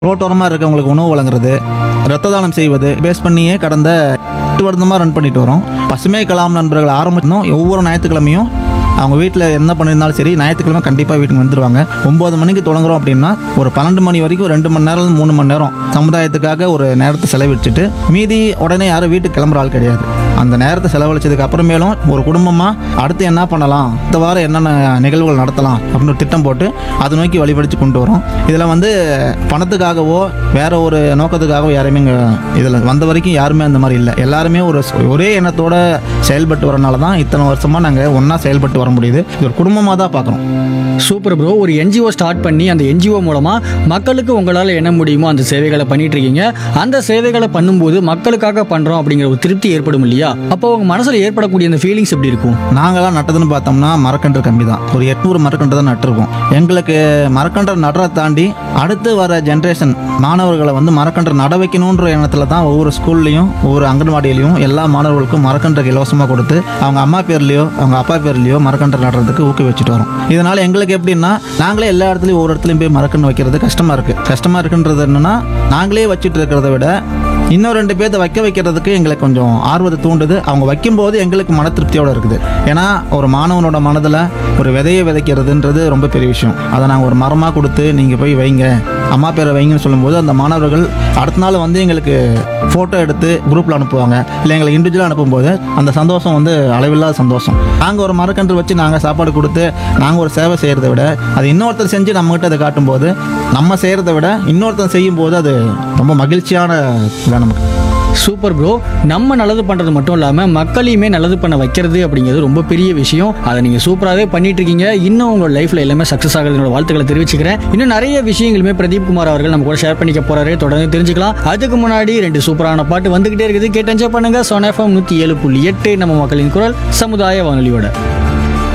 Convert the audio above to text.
ரோட்டோரமாக இருக்கவங்களுக்கு உணவு வழங்குறது ரத்த தானம் செய்வது பேஸ் பண்ணியே கடந்த எட்டு வருடமாக ரன் பண்ணிட்டு வரோம் பசுமை கலாம் நண்பர்கள் ஆரம்பிச்சோம் ஒவ்வொரு ஞாயிற்றுக்கிழமையும் அவங்க வீட்டில் என்ன பண்ணியிருந்தாலும் சரி ஞாயிற்றுக்கிழமை கண்டிப்பாக வீட்டுக்கு வந்துடுவாங்க ஒம்பது மணிக்கு தொடங்குறோம் அப்படின்னா ஒரு பன்னெண்டு மணி வரைக்கும் ரெண்டு மணி நேரம் மூணு மணி நேரம் சமுதாயத்துக்காக ஒரு நேரத்தை செலவிட்டுட்டு மீதி உடனே யாரும் வீட்டுக்கு கிளம்புற ஆள் கிடையாது அந்த நேரத்தை செலவழிச்சதுக்கு அப்புறமேலும் ஒரு குடும்பமாக அடுத்து என்ன பண்ணலாம் இந்த வாரம் என்னென்ன நிகழ்வுகள் நடத்தலாம் அப்படின்னு ஒரு திட்டம் போட்டு அதை நோக்கி வழிபடிச்சு கொண்டு வரோம் இதில் வந்து பணத்துக்காகவோ வேற ஒரு நோக்கத்துக்காகவோ யாருமே இங்கே இதில் வந்த வரைக்கும் யாருமே அந்த மாதிரி இல்லை எல்லாருமே ஒரு ஒரே எண்ணத்தோட செயல்பட்டு வரனால தான் இத்தனை வருஷமாக நாங்கள் ஒன்றா செயல்பட்டு வர முடியுது இது ஒரு குடும்பமாக தான் பார்க்குறோம் சூப்பர் ப்ரோ ஒரு என்ஜிஓ ஸ்டார்ட் பண்ணி அந்த என்ஜிஓ மூலமா மக்களுக்கு உங்களால் என்ன முடியுமோ அந்த சேவைகளை பண்ணிட்டு இருக்கீங்க அந்த சேவைகளை பண்ணும்போது மக்களுக்காக பண்றோம் அப்படிங்கிற ஒரு திருப்தி ஏற்படும் இல்லையா அப்போ உங்க மனசுல ஏற்படக்கூடிய அந்த ஃபீலிங்ஸ் எப்படி இருக்கும் நாங்களாம் நட்டதுன்னு பார்த்தோம்னா மரக்கன்று கம்மி தான் ஒரு எட்நூறு மரக்கன்று தான் நட்டிருக்கோம் எங்களுக்கு மரக்கன்று நடுறதை தாண்டி அடுத்து வர ஜென்ரேஷன் மாணவர்களை வந்து மரக்கன்று நட வைக்கணுன்ற எண்ணத்தில் தான் ஒவ்வொரு ஸ்கூல்லையும் ஒவ்வொரு அங்கன்வாடியிலையும் எல்லா மாணவர்களுக்கும் மரக்கன்று இலவசமாக கொடுத்து அவங்க அம்மா பேர்லையோ அவங்க அப்பா பேர்லையோ மரக்கன்று நடுறதுக்கு ஊக்குவிச்சுட்டு வரோம் இதனால் எங்களுக்கு எப்படின்னா நாங்களே எல்லா இடத்துலையும் ஒவ்வொரு இடத்துலையும் போய் மரக்கன்று வைக்கிறது கஷ்டமாக இருக்குது கஷ்டமாக இருக்குன்றது என்னன்னா நாங்களே வச்சுட்டு இருக்கிறத விட இன்னும் ரெண்டு பேர்த்த வைக்க வைக்கிறதுக்கு எங்களுக்கு கொஞ்சம் ஆர்வத்தை தூண்டுது அவங்க வைக்கும்போது எங்களுக்கு மன திருப்தியோட இருக்குது ஏன்னா ஒரு மாணவனோட மனதில் ஒரு விதையை விதைக்கிறதுன்றது ரொம்ப பெரிய விஷயம் அதை நாங்கள் ஒரு மரமாக கொடுத்து நீங்கள் போய் வைங்க அம்மா பேரை வைங்கன்னு சொல்லும்போது அந்த மாணவர்கள் அடுத்த நாள் வந்து எங்களுக்கு ஃபோட்டோ எடுத்து குரூப்பில் அனுப்புவாங்க இல்லை எங்களுக்கு இண்டிவிஜுவலாக அனுப்பும்போது அந்த சந்தோஷம் வந்து அளவில்லாத சந்தோஷம் நாங்கள் ஒரு மரக்கன்று வச்சு நாங்கள் சாப்பாடு கொடுத்து நாங்கள் ஒரு சேவை செய்கிறத விட அது இன்னொருத்தர் செஞ்சு நம்மகிட்ட அதை காட்டும்போது நம்ம செய்கிறத விட இன்னொருத்தர் செய்யும்போது அது ரொம்ப மகிழ்ச்சியான இதாக நமக்கு சூப்பர் ப்ரோ நம்ம நல்லது பண்றது மட்டும் இல்லாம மக்களையுமே நல்லது பண்ண வைக்கிறது அப்படிங்கிறது ரொம்ப பெரிய விஷயம் அதை நீங்க சூப்பராகவே பண்ணிட்டு இருக்கீங்க இன்னும் உங்களோட லைஃப்ல எல்லாமே சக்சஸ் ஆகிறதுனோட வாழ்த்துக்களை தெரிவிச்சுக்கிறேன் இன்னும் நிறைய விஷயங்களுமே பிரதீப் குமார் அவர்கள் நம்ம கூட ஷேர் பண்ணிக்க போறாரு தொடர்ந்து தெரிஞ்சுக்கலாம் அதுக்கு முன்னாடி ரெண்டு சூப்பரான பாட்டு வந்துகிட்டே இருக்குது கேட்டு என்ஜாய் பண்ணுங்க சோன் எஃப்எம் நூத்தி ஏழு புள்ளி எட்டு நம்ம மக்களின் குரல் சமுதாய வானொலியோட